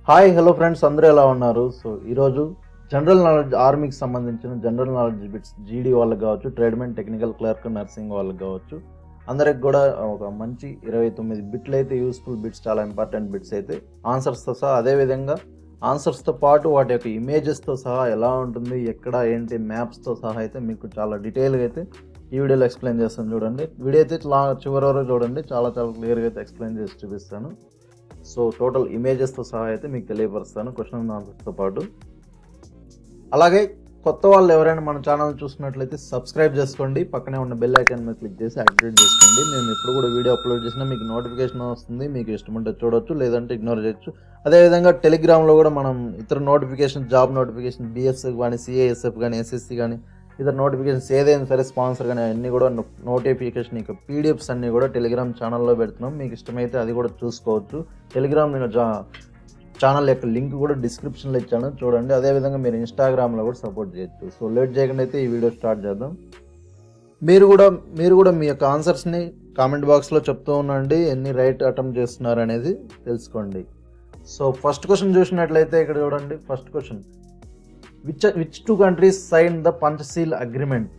hi hello friends అందరూ ఎలా ఉన్నారు సో ఈరోజు జనరల్ నాలెడ్జ్ ఆర్మీకి సంబంధించిన జనరల్ నాలెడ్జ్ బిట్స్ జీడీ వాళ్ళకి కావచ్చు ట్రేడ్మెన్ టెక్నికల్ క్లర్క్ నర్సింగ్ వాళ్ళకి కావచ్చు అందరికి కూడా ఒక మంచి ఇరవై తొమ్మిది బిట్లు అయితే యూస్ఫుల్ బిట్స్ చాలా ఇంపార్టెంట్ బిట్స్ అయితే ఆన్సర్స్తో సహా అదేవిధంగా ఆన్సర్స్తో పాటు వాటి యొక్క ఇమేజెస్తో సహా ఎలా ఉంటుంది ఎక్కడ ఏంటి మ్యాప్స్తో సహా అయితే మీకు చాలా డీటెయిల్గా అయితే ఈ వీడియోలో ఎక్స్ప్లెయిన్ చేస్తాను చూడండి వీడియో అయితే లా చివరి వరకు చూడండి చాలా చాలా క్లియర్గా అయితే ఎక్స్ప్లెయిన్ చేసి చూపిస్తాను సో టోటల్ ఇమేజెస్తో సహా అయితే మీకు తెలియపరుస్తాను క్వశ్చన్ అండ్ ఆన్సర్స్తో పాటు అలాగే కొత్త వాళ్ళు ఎవరైనా మన ఛానల్ చూసినట్లయితే సబ్స్క్రైబ్ చేసుకోండి పక్కనే ఉన్న బెల్ ఐకాన్ మీద క్లిక్ చేసి యాక్టివేట్ చేసుకోండి మేము ఎప్పుడు కూడా వీడియో అప్లోడ్ చేసినా మీకు నోటిఫికేషన్ వస్తుంది మీకు ఇష్టముంటే చూడొచ్చు లేదంటే ఇగ్నోర్ చేయొచ్చు అదేవిధంగా టెలిగ్రామ్లో కూడా మనం ఇతర నోటిఫికేషన్ జాబ్ నోటిఫికేషన్ బిఎస్ఎఫ్ కానీ సిఏఎస్ఎఫ్ కానీ ఎస్ఎస్సి కానీ ఇతర నోటిఫికేషన్స్ ఏదైనా సరే స్పాన్సర్ కానీ అన్నీ కూడా నోటిఫికేషన్ ఇక పీడిఎఫ్స్ అన్నీ కూడా టెలిగ్రామ్ ఛానల్లో పెడుతున్నాం మీకు ఇష్టమైతే అది కూడా చూసుకోవచ్చు టెలిగ్రామ్ నేను జా ఛానల్ యొక్క లింక్ కూడా డిస్క్రిప్షన్లో ఇచ్చాను చూడండి అదేవిధంగా మీరు ఇన్స్టాగ్రామ్లో కూడా సపోర్ట్ చేయొచ్చు సో లేట్ చేయకుండా అయితే ఈ వీడియో స్టార్ట్ చేద్దాం మీరు కూడా మీరు కూడా మీ యొక్క ఆన్సర్స్ని కామెంట్ బాక్స్లో చెప్తూ ఉండండి ఎన్ని రైట్ అటెంప్ట్ చేస్తున్నారు అనేది తెలుసుకోండి సో ఫస్ట్ క్వశ్చన్ చూసినట్లయితే ఇక్కడ చూడండి first question which which two countries sign the Panchsheel agreement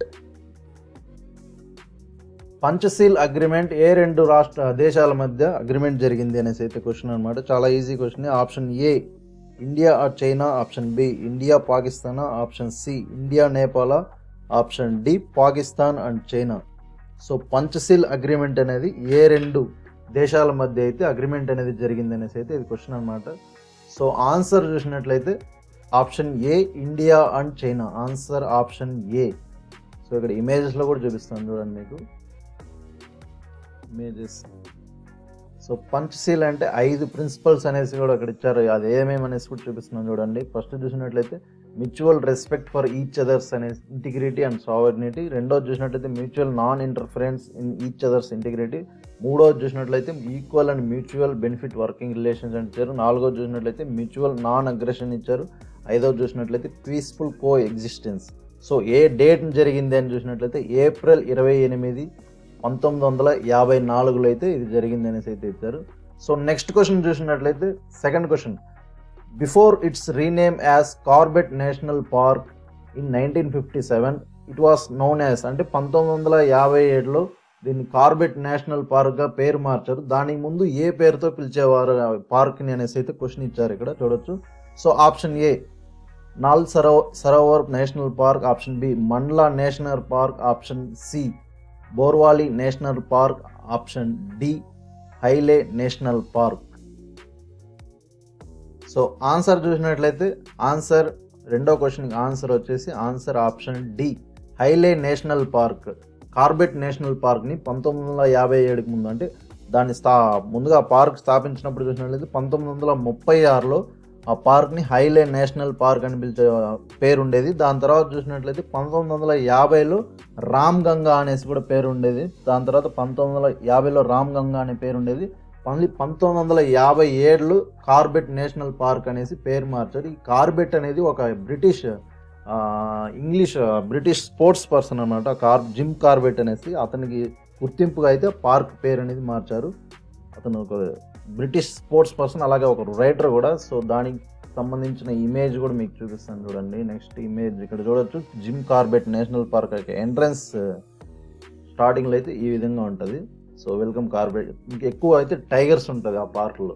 Panchsheel agreement ఏ రెండు రాష్ట్ర దేశాల మధ్య అగ్రిమెంట్ జరిగింది అనేసి అయితే క్వశ్చన్ అనమాట చాలా easy question option A India or China option B India Pakistan option C India Nepal option D Pakistan and China so Panchsheel agreement అనేది ఏ రెండు దేశాల మధ్య అయితే అగ్రిమెంట్ అనేది జరిగింది అనేసి అయితే ఇది క్వశ్చన్ అనమాట సో ఆన్సర్ చూసినట్లయితే option A India and China answer option A so ఇక్కడ ఇమేజెస్లో కూడా చూపిస్తాను చూడండి మీకు ఇమేజెస్ సో పంచశీల్ అంటే ఐదు ప్రిన్సిపల్స్ అనేసి కూడా అక్కడ ఇచ్చారు అది ఏమేమి అనేసి కూడా చూపిస్తున్నాను చూడండి ఫస్ట్ చూసినట్లయితే mutual respect for each others అనే ఇంటిగ్రిటీ అండ్ సావర్నిటీ రెండోది చూసినట్లయితే mutual non interference in each others integrity మూడోది చూసినట్లయితే equal and mutual benefit working relations అని ఇచ్చారు నాలుగోది చూసినట్లయితే మ్యూచువల్ నాన్ అగ్రెషన్ ఇచ్చారు ఐదోది చూసినట్లయితే పీస్ఫుల్ కో ఎగ్జిస్టెన్స్ సో ఏ డేట్ జరిగింది అని చూసినట్లయితే ఏప్రిల్ ఇరవై ఎనిమిది పంతొమ్మిది వందల యాభై నాలుగులో అయితే ఇది జరిగింది అనేసి అయితే ఇచ్చారు సో నెక్స్ట్ క్వశ్చన్ చూసినట్లయితే second question before it's rename as Corbett National Park in nineteen fifty seven it was known as అంటే పంతొమ్మిది వందల యాభై ఏడులో దీన్ని కార్బెట్ నేషనల్ పార్క్గా పేరు మార్చారు దానికి ముందు ఏ పేరుతో పిలిచేవారు ఆ పార్క్ని అనేసి అయితే క్వశ్చన్ ఇచ్చారు ఇక్కడ చూడొచ్చు సో ఆప్షన్ ఏ నాల్ సరో Sarovar National Park option B Mandla National Park option C Borivali National Park option D Hailey National Park so answer చూసినట్లయితే ఆన్సర్ రెండో క్వశ్చన్కి ఆన్సర్ వచ్చేసి answer option D Hailey National Park Corbett National పార్క్ని పంతొమ్మిది వందల యాభై ఏడుకి ముందు అంటే దాన్ని స్థా ముందుగా పార్క్ స్థాపించినప్పుడు చూసినట్లయితే పంతొమ్మిది వందల ముప్పై ఆరులో ఆ పార్క్ని హైలే నేషనల్ పార్క్ అని పిలిచే పేరు ఉండేది దాని తర్వాత చూసినట్లయితే పంతొమ్మిది వందల యాభైలో రామ్ గంగా అనేసి కూడా పేరు ఉండేది దాని తర్వాత పంతొమ్మిది వందల యాభైలో రామ్ గంగా అనే పేరు ఉండేది మళ్ళీ పంతొమ్మిది వందల యాభై ఏడులో కార్బెట్ నేషనల్ పార్క్ అనేసి పేరు మార్చారు ఈ కార్బెట్ అనేది ఒక బ్రిటిష్ ఆ, ఇంగ్లీష్ ఆ, బ్రిటిష్ స్పోర్ట్స్ పర్సన్ అనమాట కార్ జిమ్ కార్బెట్ అనేసి అతనికి గుర్తింపుగా అయితే పార్క్ పేరు అనేది మార్చారు అతను ఒక బ్రిటిష్ స్పోర్ట్స్ పర్సన్ అలాగే ఒక రైటర్ కూడా సో దానికి సంబంధించిన ఇమేజ్ కూడా మీకు చూపిస్తాను చూడండి నెక్స్ట్ ఇమేజ్ ఇక్కడ చూడొచ్చు జిమ్ కార్బెట్ నేషనల్ పార్క్ యొక్క ఎంట్రన్స్ స్టార్టింగ్లో అయితే ఈ విధంగా ఉంటుంది సో వెల్కమ్ కార్బెట్ ఇంకా ఎక్కువ అయితే టైగర్స్ ఉంటుంది ఆ పార్క్లో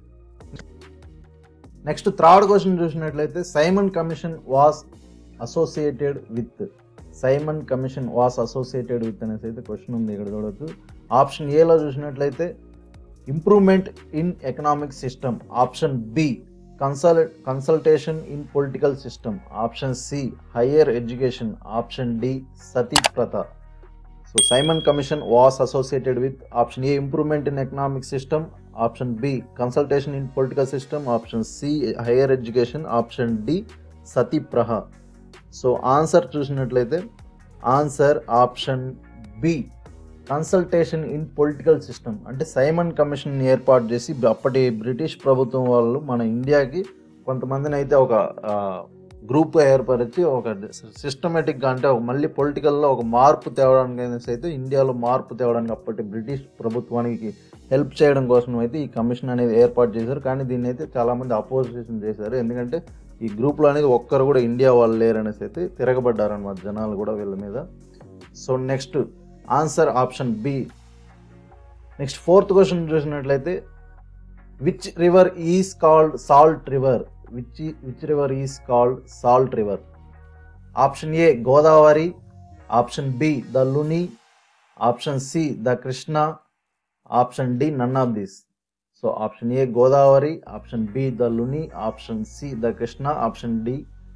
నెక్స్ట్ థర్డ్ క్వశ్చన్ చూసినట్లయితే Simon Commission was associated with Simon Commission was associated with అనేసి అయితే క్వశ్చన్ ఉంది ఇక్కడ చూడొచ్చు ఆప్షన్ ఏలో చూసినట్లయితే improvement in economic system option B కన్సల్ consultation in political system option C higher education option D sati pratha so Simon Commission was associated with option A improvement in economic system option B consultation in political system option C higher education option D Sati pratha so answer చూసినట్లయితే answer option B consultation in political system అంటే Simon Commission ఏర్పాటు చేసి అప్పటి British ప్రభుత్వం వాళ్ళు మన ఇండియాకి కొంతమందిని అయితే ఒక గ్రూప్ ఏర్పరిచి ఒక సిస్టమేటిక్గా అంటే ఒక మళ్ళీ పొలిటికల్లో ఒక మార్పు తేవడానికి అనేసి అయితే ఇండియాలో మార్పు తేవడానికి అప్పటి బ్రిటిష్ ప్రభుత్వానికి హెల్ప్ చేయడం కోసం అయితే ఈ కమిషన్ అనేది ఏర్పాటు చేశారు కానీ దీన్ని అయితే చాలామంది అపోజిషన్ చేశారు ఎందుకంటే ఈ గ్రూప్లో అనేది ఒక్కరు కూడా ఇండియా వాళ్ళు లేరు అనేసి అయితే తిరగబడ్డారు అనమాట జనాలు కూడా వీళ్ళ మీద so next answer option B next fourth question చూసినట్లయితే which river is called salt river which which river is called salt river option A Godavari option B the Luni option C the Krishna option D none of this so option A Godavari option B the Luni option C the Krishna option D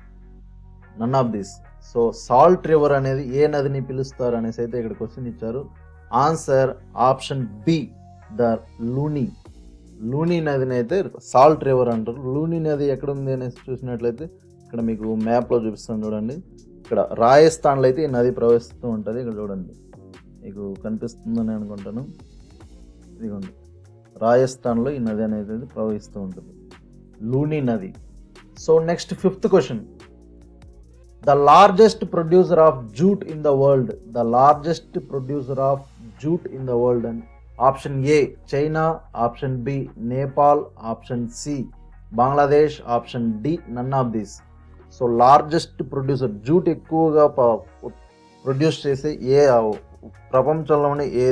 none of this so salt river అనేది ఏ నదిని పిలుస్తారు అనేసి అయితే ఇక్కడ question ఇచ్చారు answer option B the Luni Luni నదిని అయితే సాల్ట్ రివర్ అంటారు లూని నది ఎక్కడ ఉంది అనేసి చూసినట్లయితే ఇక్కడ మీకు మ్యాప్లో చూపిస్తాను చూడండి ఇక్కడ రాజస్థాన్లో అయితే ఈ నది ప్రవహిస్తూ ఉంటుంది ఇక్కడ చూడండి మీకు కనిపిస్తుందని అనుకుంటాను ఇదిగోండి రాజస్థాన్లో ఈ నది అనేది ప్రవహిస్తూ ఉంటుంది లూని నది so next fifth question the largest producer of jute in the world the largest producer of jute in the world and option A China option B Nepal option C Bangladesh option D none of this so largest producer jute ఎక్కువగా produce చేసే ఏ ప్రపంచంలోనే ఏ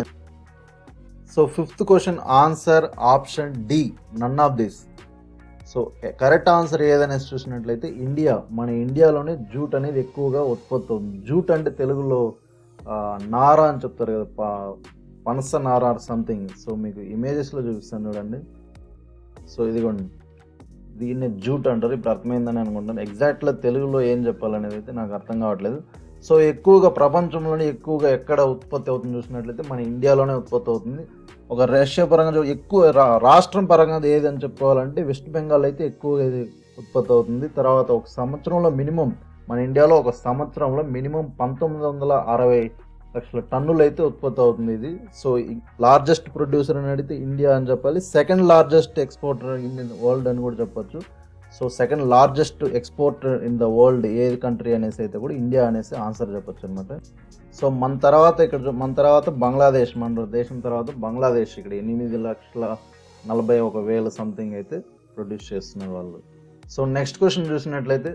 so fifth question answer option D none of this so correct answer ఏదనేసి చూసినట్లయితే India మన ఇండియాలోనే jute అనేది ఎక్కువగా ఉత్పత్తి అవుతుంది జూట్ అంటే తెలుగులో ఆ, నార అని చెప్తారు కదా ప- పనస నార ఆర్ సంథింగ్ సో మీకు ఇమేజెస్లో చూపిస్తాను చూడండి సో ఇదిగోండి దీన్ని జూట్ అంటారు ఇప్పుడు అర్థమైందని అనుకుంటాను ఎగ్జాక్ట్గా తెలుగులో ఏం చెప్పాలనేది అయితే నాకు అర్థం కావట్లేదు సో ఎక్కువగా ప్రపంచంలోనే ఎక్కువగా ఎక్కడ ఉత్పత్తి అవుతుంది చూసినట్లయితే మన ఇండియాలోనే ఉత్పత్తి అవుతుంది ఒక రష్యా పరంగా చూ- ఎక్కువ రా- రాష్ట్రం పరంగా అది ఏది అని చెప్పుకోవాలంటే వెస్ట్ బెంగాల్ అయితే ఎక్కువగా ఇది ఉత్పత్తి అవుతుంది తర్వాత ఒక సంవత్సరంలో మినిమం మన ఇండియాలో ఒక సంవత్సరంలో మినిమం పంతొమ్మిది వందల అరవై లక్షల టన్నులు అయితే ఉత్పత్తి అవుతుంది ఇది సో లార్జెస్ట్ ప్రొడ్యూసర్ అని అడిగితే ఇండియా అని చెప్పాలి second largest exporter in world అని కూడా చెప్పొచ్చు so second largest exporter in the world ఏ కంట్రీ అనేసి అయితే కూడా ఇండియా అనేసి ఆన్సర్ చెప్పొచ్చు అనమాట సో మన తర్వాత ఇక్కడ చూ- మన తర్వాత బంగ్లాదేశ్ మన దేశం తర్వాత బంగ్లాదేశ్ ఇక్కడ ఎనిమిది లక్షల నలభై ఒక వేల సంథింగ్ అయితే ప్రొడ్యూస్ చేస్తున్నారు వాళ్ళు సో నెక్స్ట్ క్వశ్చన్ చూసినట్లయితే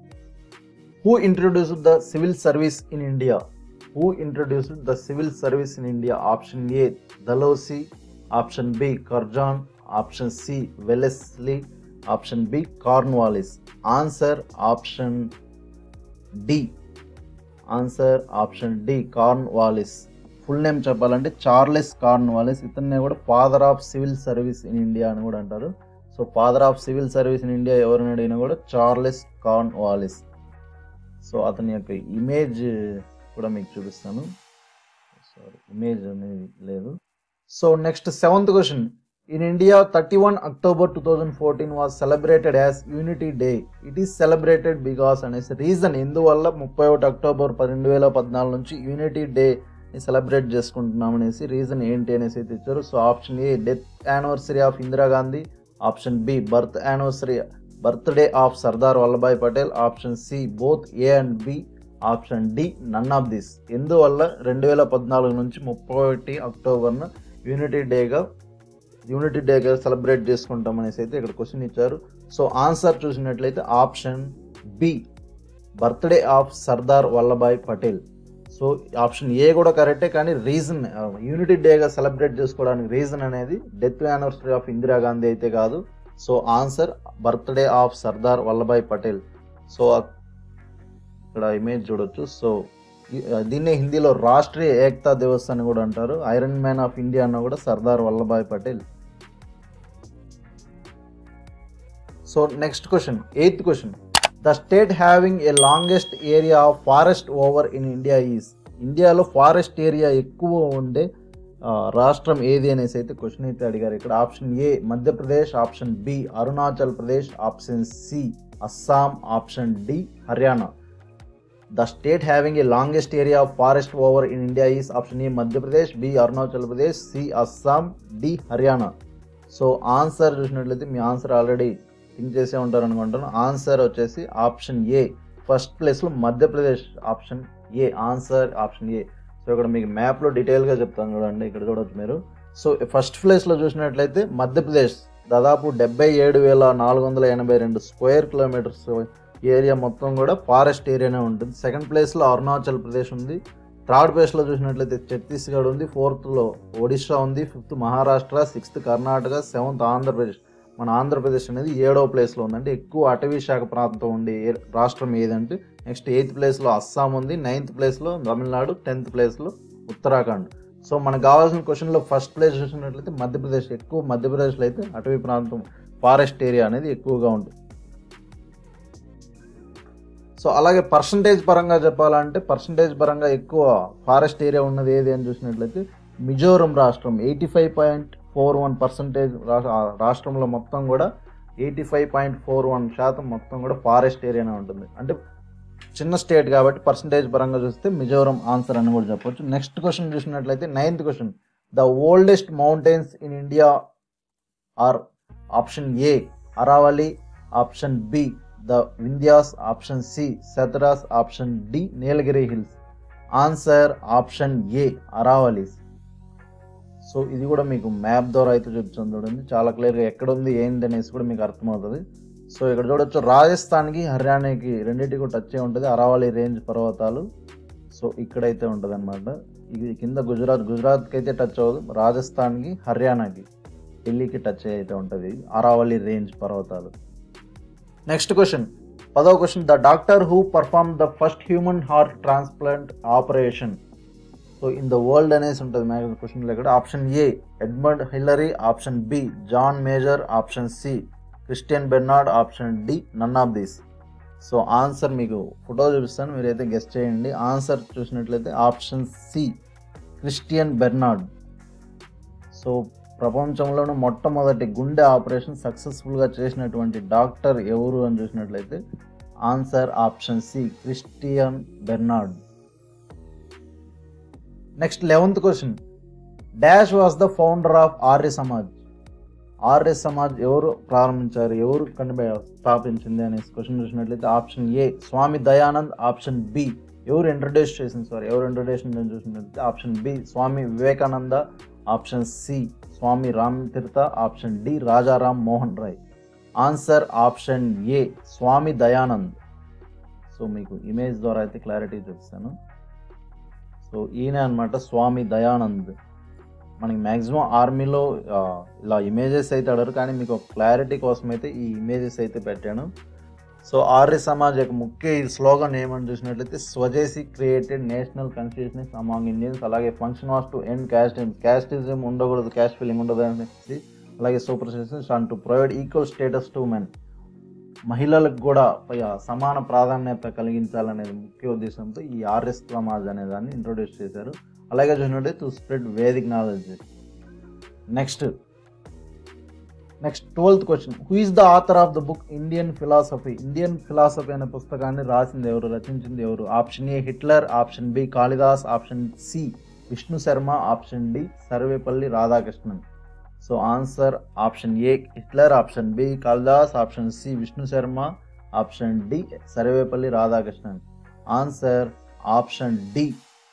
who introduced the civil service in India who introduced the civil service in India option A Dalhousie option B Curzon option C Wellesley option B Cornwallis answer option D answer option D Cornwallis full name చెప్పాలంటే Charles Cornwallis ఇతన్నే కూడా father of civil service in India అని కూడా అంటారు so father of civil service in India ఎవరిని అడిగినా కూడా Charles Cornwallis so అతని యొక్క ఇమేజ్ కూడా మీకు చూపిస్తాను సారీ ఇమేజ్ అనేది లేదు so next seventh question in India thirty one October two thousand fourteen was celebrated as Unity Day it is celebrated because అనేసి రీజన్ ఎందువల్ల ముప్పై ఒకటి అక్టోబర్ రెండు వేల పద్నాలుగు నుంచి యూనిటీ డే సెలబ్రేట్ చేసుకుంటున్నాం అనేసి రీజన్ ఏంటి అనేసి అయితే ఇచ్చారు so option A death anniversary of Indira Gandhi option B birth anniversary birthday of Sardar Vallabhbhai Patel option C both A and B option D none of this ఎందువల్ల రెండు వేల పద్నాలుగు నుంచి ముప్పై ఒకటి అక్టోబర్న యూనిటీ డేగా యూనిటీ డేగా సెలబ్రేట్ చేసుకుంటాం అనేసి అయితే ఇక్కడ క్వశ్చన్ ఇచ్చారు సో ఆన్సర్ చూసినట్లయితే option B birthday of Sardar Vallabhbhai Patel so option A కూడా కరెక్టే కానీ రీజన్ యూనిటీ డేగా సెలబ్రేట్ చేసుకోవడానికి రీజన్ అనేది డెత్ యానివర్సరీ ఆఫ్ ఇందిరాగాంధీ అయితే కాదు so answer birthday of Sardar Vallabhbhai Patel so ఇక్కడ ఇమేజ్ చూడొచ్చు సో ఈ- దీన్నే హిందీలో రాష్ట్రీయ ఏకతా దివస్ అని కూడా అంటారు ఐరన్ మ్యాన్ ఆఫ్ ఇండియా అన్న కూడా Sardar Vallabhbhai Patel so next question eighth question the state having a longest area of forest over in India is ఇండియాలో ఫారెస్ట్ ఏరియా ఎక్కువ ఉండే ఆ, రాష్ట్రం ఏది అనేసి అయితే క్వశ్చన్ అయితే అడిగారు ఇక్కడ option A Madhya Pradesh option B Arunachal Pradesh option C Assam option D Haryana the state having a longest area of forest over in India is option A Madhya Pradesh B Arunachal Pradesh C Assam D Haryana so answer చూసినట్లయితే మీ ఆన్సర్ ఆల్రెడీ థింక్ చేసే ఉంటారు అనుకుంటాను answer వచ్చేసి option A first ప్లేస్లో Madhya Pradesh option A answer option A so ఇక్కడ మీకు మ్యాప్లో డీటెయిల్గా చెప్తాను చూడండి ఇక్కడ చూడొచ్చు మీరు సో ఫస్ట్ ప్లేస్లో చూసినట్లయితే మధ్యప్రదేశ్ దాదాపు డెబ్బై ఏడు వేల నాలుగు వందల ఎనభై రెండు స్క్వేర్ కిలోమీటర్స్ ఏరియా మొత్తం కూడా ఫారెస్ట్ ఏరియానే ఉంటుంది సెకండ్ ప్లేస్లో అరుణాచల్ ప్రదేశ్ ఉంది థర్డ్ ప్లేస్లో చూసినట్లయితే ఛత్తీస్గఢ్ ఉంది ఫోర్త్లో ఒడిశా ఉంది fifth Maharashtra sixth Karnataka seventh Andhra Pradesh మన ఆంధ్రప్రదేశ్ అనేది ఏడో ప్లేస్లో ఉంది అంటే ఎక్కువ అటవీ శాఖ ప్రాంతం ఉండే ఏ- రాష్ట్రం ఏదంటే నెక్స్ట్ ఎయిత్ ప్లేస్లో అస్సాం ఉంది నైన్త్ ప్లేస్లో తమిళనాడు టెన్త్ ప్లేస్లో ఉత్తరాఖండ్ సో మనకు కావాల్సిన క్వశ్చన్లో ఫస్ట్ ప్లేస్ చూసినట్లయితే మధ్యప్రదేశ్ ఎక్కువ మధ్యప్రదేశ్లో అయితే అటవీ ప్రాంతం ఫారెస్ట్ ఏరియా అనేది ఎక్కువగా ఉంటుంది సో అలాగే పర్సంటేజ్ పరంగా చెప్పాలంటే పర్సంటేజ్ పరంగా ఎక్కువ ఫారెస్ట్ ఏరియా ఉన్నది ఏది అని చూసినట్లయితే మిజోరం రాష్ట్రం eighty five point four one percentage రాష్ట్రంలో మొత్తం కూడా eighty five point four one శాతం మొత్తం కూడా ఫారెస్ట్ ఏరియానే ఉంటుంది అంటే చిన్న స్టేట్ కాబట్టి పర్సంటేజ్ పరంగా చూస్తే మిజోరం ఆన్సర్ అని కూడా చెప్పొచ్చు నెక్స్ట్ క్వశ్చన్ చూసినట్లయితే ninth question the oldest mountains in India are option A Aravalli option B the Vindhyas option C Satpuras option D Nilgiri hills answer option A Aravallis so ఇది కూడా మీకు మ్యాప్ ద్వారా అయితే చూపించాను చూడండి చాలా క్లియర్గా ఎక్కడ ఉంది ఏంటి అనేసి కూడా మీకు అర్థమవుతుంది సో ఇక్కడ చూడొచ్చు రాజస్థాన్కి హర్యానాకి రెండింటికి కూడా టచ్ అయి ఉంటుంది అరావళి రేంజ్ పర్వతాలు సో ఇక్కడైతే ఉంటుంది అనమాట ఇది కింద గుజరాత్ గుజరాత్కి అయితే టచ్ అవ్వదు రాజస్థాన్కి హర్యానాకి ఢిల్లీకి టచ్ అయ్యి అయితే ఉంటుంది అరావళి రేంజ్ పర్వతాలు నెక్స్ట్ క్వశ్చన్ పదో question the doctor who perform the first human heart transplant operation so in the world అనేసి ఉంటుంది మ్యాక్సిమం క్వశ్చన్లో ఇక్కడ option A Edmund Hillary option B John Major option C Christian Barnard option D none of these so answer మీకు photo చూపిస్తాను మీరైతే guess చేయండి answer చూసినట్లయితే option C Christian Barnard so ప్రపంచంలోనే మొట్టమొదటి గుండె ఆపరేషన్ సక్సెస్ఫుల్గా చేసినటువంటి డాక్టర్ ఎవరు అని చూసినట్లయితే answer option C Christian Barnard next eleventh question dash was the founder of Arya Samaj Arya Samaj ఎవరు ప్రారంభించారు ఎవరు కనిపే స్థాపించింది అనే క్వశ్చన్ చూసినట్లయితే option A Swami Dayanand option B ఎవరు ఇంట్రడ్యూస్ చేసింది సారీ ఎవరు ఇంట్రడ్యూస్ చూసినట్లయితే option B Swami Vivekananda option C Swami Ram Tirtha option D Rajaram Mohan Roy answer option A Swami Dayanand so మీకు ఇమేజ్ ద్వారా అయితే క్లారిటీ చూపిస్తాను సో ఈయన అనమాట స్వామి దయానంద్ మనకి మ్యాక్సిమం ఆర్మీలో ఆ, ఇలా ఇమేజెస్ అయితే అడరు కానీ మీకు ఒక క్లారిటీ కోసం అయితే ఈ ఇమేజెస్ అయితే పెట్టాను సో ఆర్య సమాజ్ యొక్క ముఖ్య ఈ స్లోగన్ ఏమని చూసినట్లయితే swadeshi created national constitutions among Indians అలాగే function was to end casteism casteism ఉండకూడదు క్యాస్ట్ ఫీలింగ్ ఉండదు అనేసి అలాగే superstitions and to provide equal status to men మహిళలకు కూడా పై- సమాన ప్రాధాన్యత కలిగించాలనేది ముఖ్య ఉద్దేశంతో ఈ ఆర్ఎస్ సమాజ్ అనే దాన్ని ఇంట్రొడ్యూస్ చేశారు అలాగే చూసినట్లయితే to spread Vedic knowledge next next twelfth question who is the author of the book Indian philosophy Indian philosophy అనే పుస్తకాన్ని రాసింది ఎవరు రచించింది ఎవరు option A Hitler option B Kalidas option C Vishnu Sharma option D Sarvepalli Radhakrishnan so answer option A Hitler option B Kalidas option C Vishnu Sharma option D Sarvepalli Radhakrishnan answer option D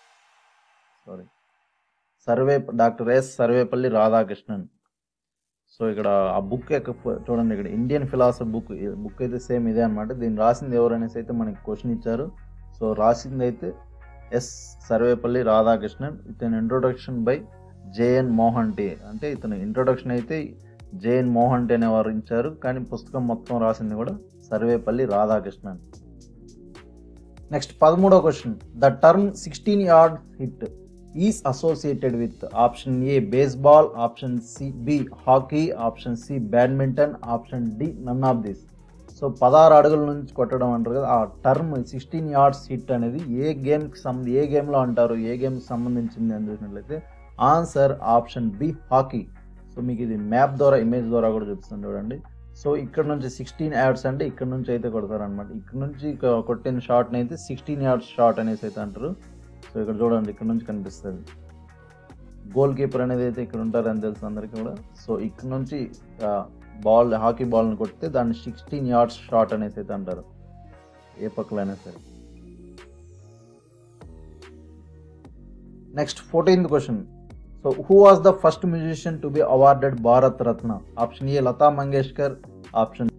sorry Sarve doctor S Sarvepalli Radhakrishnan so ఇక్కడ ఆ book యొక్క ఫ- చూడండి ఇక్కడ ఇండియన్ ఫిలాసఫీ బుక్ బుక్ అయితే same ఇదే అనమాట దీన్ని రాసింది ఎవరు అనేసి అయితే మనకి క్వశ్చన్ ఇచ్చారు సో రాసింది అయితే ఎస్ సర్వేపల్లి రాధాకృష్ణన్ ఇతని ఇంట్రొడక్షన్ బై జేఎన్ మోహన్ టే అంటే ఇతను ఇంట్రొడక్షన్ అయితే జేఎన్ మోహన్ టే అనేవారు ఇచ్చారు కానీ పుస్తకం మొత్తం రాసింది కూడా సర్వేపల్లి రాధాకృష్ణన్ నెక్స్ట్ పదమూడో question the term sixteen yard hit is associated with option A baseball option C B hockey option C badminton option D none of this so పదహారు అడుగుల నుంచి కొట్టడం అంటారు కదా ఆ టర్మ్ సిక్స్టీన్ యార్డ్స్ హిట్ అనేది ఏ గేమ్కి సంబంధ ఏ గేమ్లో అంటారు ఏ గేమ్కి సంబంధించింది అని చూసినట్లయితే answer option B hockey so మీకు ఇది మ్యాప్ ద్వారా ఇమేజ్ ద్వారా కూడా చూపిస్తాను చూడండి సో ఇక్కడ నుంచి సిక్స్టీన్ యాడ్స్ అంటే ఇక్కడ నుంచి అయితే కొడతారు అనమాట ఇక్కడ నుంచి కొ- కొట్టిన షాట్ని అయితే సిక్స్టీన్ యాడ్స్ షాట్ అనేసి అయితే అంటారు సో ఇక్కడ చూడండి ఇక్కడ నుంచి కనిపిస్తుంది గోల్ కీపర్ అనేది అయితే ఇక్కడ ఉంటారని తెలుసు అందరికీ కూడా సో ఇక్కడ నుంచి బాల్ హాకీ బాల్ని కొడితే దాన్ని సిక్స్టీన్ యార్డ్స్ షాట్ అనేసి అయితే అంటారు ఏ పక్కలైనా సరే next fourteenth question so who was the first musician to be awarded Bharat Ratna option A Lata Mangeshkar option